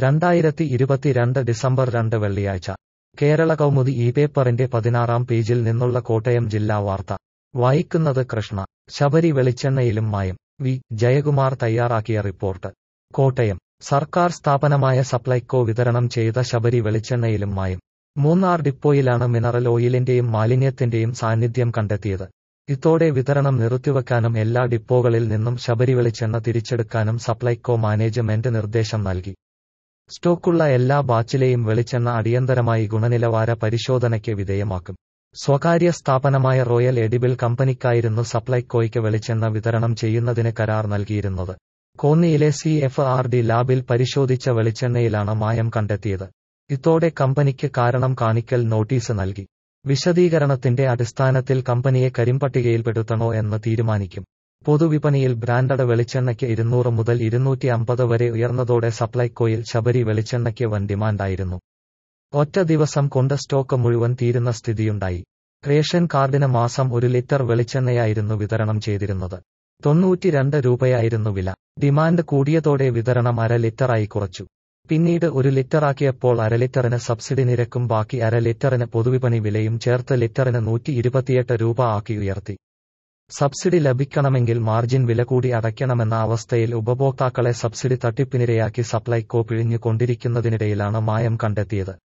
രണ്ടായിരത്തി ഇരുപത്തിരണ്ട് ഡിസംബർ രണ്ട് വെള്ളിയാഴ്ച കേരള കൗമുദി ഈ പേപ്പറിന്റെ പതിനാറാം പേജിൽ നിന്നുള്ള കോട്ടയം ജില്ലാ വാർത്ത വായിക്കുന്നത് കൃഷ്ണ ശബരി വെളിച്ചെണ്ണയിലും മായം വി ജയകുമാർ തയ്യാറാക്കിയ റിപ്പോർട്ട് കോട്ടയം സർക്കാർ സ്ഥാപനമായ സപ്ലൈകോ വിതരണം ചെയ്ത ശബരി വെളിച്ചെണ്ണയിലും മായം മൂന്നാർ ഡിപ്പോയിലാണ് മിനറൽ ഓയിലിന്റെയും മാലിന്യത്തിന്റെയും സാന്നിധ്യം കണ്ടെത്തിയത് ഇതോടെ വിതരണം നിർത്തിവെക്കാനും എല്ലാ ഡിപ്പോകളിൽ നിന്നും ശബരി വെളിച്ചെണ്ണ തിരിച്ചെടുക്കാനും സപ്ലൈകോ മാനേജ്മെന്റ് നിർദ്ദേശം നൽകി സ്റ്റോക്കുള്ള എല്ലാ ബാച്ചിലെയും വെളിച്ചെണ്ണ അടിയന്തരമായി ഗുണനിലവാര പരിശോധനയ്ക്ക് വിധേയമാക്കും സ്വകാര്യ സ്ഥാപനമായ റോയൽ എഡിബിൾ കമ്പനിക്കായിരുന്നു സപ്ലൈകോയ്ക്ക് വെളിച്ചെണ്ണ വിതരണം ചെയ്യുന്നതിന് കരാർ നൽകിയിരുന്നത് കോന്നിയിലെ സി എഫ് ആർ ഡി ലാബിൽ പരിശോധിച്ച വെളിച്ചെണ്ണയിലാണ് മായം കണ്ടെത്തിയത് ഇതോടെ കമ്പനിക്ക് കാരണം കാണിക്കൽ നോട്ടീസ് നൽകി വിശദീകരണത്തിന്റെ അടിസ്ഥാനത്തിൽ കമ്പനിയെ കരിമ്പട്ടികയിൽപ്പെടുത്തണോ എന്ന് തീരുമാനിക്കും പൊതുവിപണിയിൽ ബ്രാൻഡഡ് വെളിച്ചെണ്ണയ്ക്ക് ഇരുന്നൂറ് മുതൽ ഇരുന്നൂറ്റി അമ്പത് വരെ ഉയർന്നതോടെ സപ്ലൈകോയിൽ ശബരി വെളിച്ചെണ്ണയ്ക്ക് വൻ ഡിമാൻഡായിരുന്നു ഒറ്റ ദിവസം കൊണ്ട് സ്റ്റോക്ക് മുഴുവൻ തീരുന്ന സ്ഥിതിയുണ്ടായി റേഷൻ കാർഡിന് മാസം ഒരു ലിറ്റർ വെളിച്ചെണ്ണയായിരുന്നു വിതരണം ചെയ്തിരുന്നത് തൊണ്ണൂറ്റിരണ്ട് രൂപയായിരുന്നു വില ഡിമാൻഡ് കൂടിയതോടെ വിതരണം അര ലിറ്ററായി കുറച്ചു പിന്നീട് ഒരു ലിറ്ററാക്കിയപ്പോൾ അര ലിറ്ററിന് സബ്സിഡി നിരക്കും ബാക്കി അര ലിറ്ററിന് പൊതുവിപണി വിലയും ചേർത്ത് ലിറ്ററിന് നൂറ്റി ഇരുപത്തിയെട്ട് രൂപ ആക്കി ഉയർത്തി സബ്സിഡി ലഭിക്കണമെങ്കിൽ മാർജിൻ വില കൂടി അടയ്ക്കണമെന്ന അവസ്ഥയിൽ ഉപഭോക്താക്കളെ സബ്സിഡി തട്ടിപ്പിനിരയാക്കി സപ്ലൈകോ പിഴിഞ്ഞുകൊണ്ടിരിക്കുന്നതിനിടയിലാണ് മായം കണ്ടെത്തിയത്